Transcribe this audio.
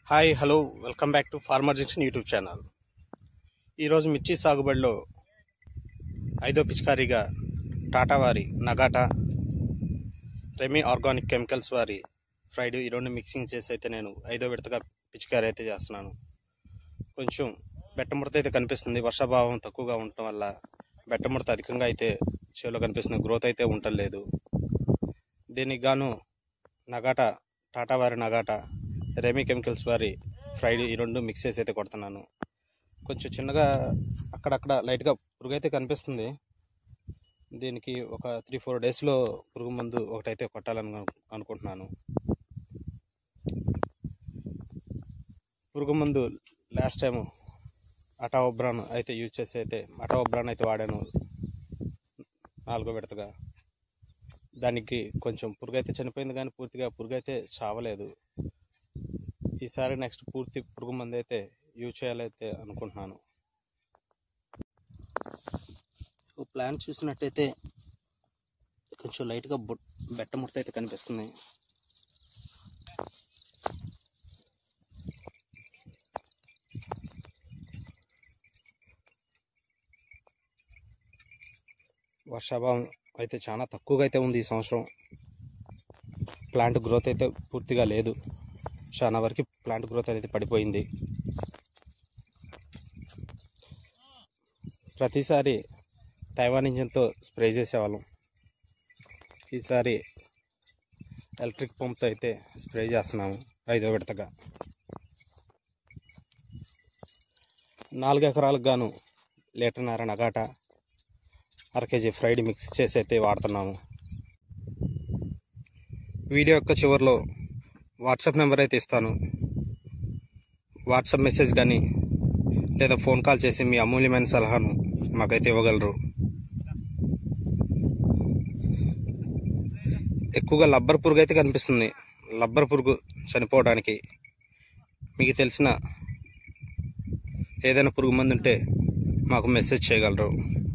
hi hello welcome back to farmer junction YouTube channel ఈరోజు మిర్చి సాగుబడిలో ఐదో పిచికారీగా టాటా వారి నగాటా రెమీ ఆర్గానిక్ కెమికల్స్ వారి ఫ్రైడ్ ఈ రెండు మిక్సింగ్ చేసి అయితే నేను ఐదో విడతగా పిచికారీ అయితే చేస్తున్నాను కొంచెం బెట్టముడత అయితే కనిపిస్తుంది వర్షాభావం తక్కువగా ఉండటం వల్ల బెట్టముడత అధికంగా అయితే చేలో కనిపిస్తుంది గ్రోత్ అయితే ఉండలేదు దీనికి గాను నగాటా టాటా వారి నగాటా రెమీ కెమికల్స్ వారి ఫ్రైడ్ ఈ రెండు మిక్స్ చేసి అయితే కొడుతున్నాను కొంచెం చిన్నగా అక్కడక్కడ లైట్గా పురుగు అయితే కనిపిస్తుంది దీనికి ఒక త్రీ ఫోర్ డేస్లో పురుగు మందు ఒకటైతే కొట్టాలని అను- అనుకుంటున్నాను పురుగు మందు లాస్ట్ టైం అటా ఒబ్రాన్ అయితే యూజ్ చేసి అయితే అటా ఒబ్రాన్ అయితే వాడాను నాలుగో విడతగా దానికి కొంచెం పురుగు అయితే చనిపోయింది కానీ పూర్తిగా పురుగు అయితే చావలేదు ఈసారి నెక్స్ట్ పూర్తి పురుగు మందు అయితే యూజ్ చేయాలైతే అనుకుంటున్నాను ప్లాన్ చూసినట్టయితే కొంచెం లైట్గా బొట్ బెట్ట ముడత అయితే కనిపిస్తుంది వర్షాభావం అయితే చాలా తక్కువగా అయితే ఉంది ఈ సంవత్సరం ప్లాంట్ గ్రోత్ అయితే పూర్తిగా లేదు చాలా వరకు ప్లాంట్ గ్రోత్ అనేది పడిపోయింది ప్రతిసారి తైవాన్ ఇంజిన్తో స్ప్రే చేసేవాళ్ళం ఈసారి ఎలక్ట్రిక్ పంప్తో అయితే స్ప్రే చేస్తున్నాము ఐదో విడతగా నాలుగు ఎకరాలకు గాను లీటర్న్నర నగాట అర కేజీ ఫ్రైడ్ మిక్స్ చేసి అయితే వాడుతున్నాము వీడియో యొక్క చివరిలో వాట్సాప్ నెంబర్ అయితే ఇస్తాను వాట్సాప్ మెసేజ్ కానీ లేదా ఫోన్ కాల్ చేసి మీ అమూల్యమైన సలహాను మాకైతే ఇవ్వగలరు ఎక్కువగా లబ్బర్ పురుగు అయితే కనిపిస్తుంది లబ్బర్ పురుగు చనిపోవడానికి మీకు తెలిసిన ఏదైనా పురుగు మందు ఉంటే మాకు మెసేజ్ చేయగలరు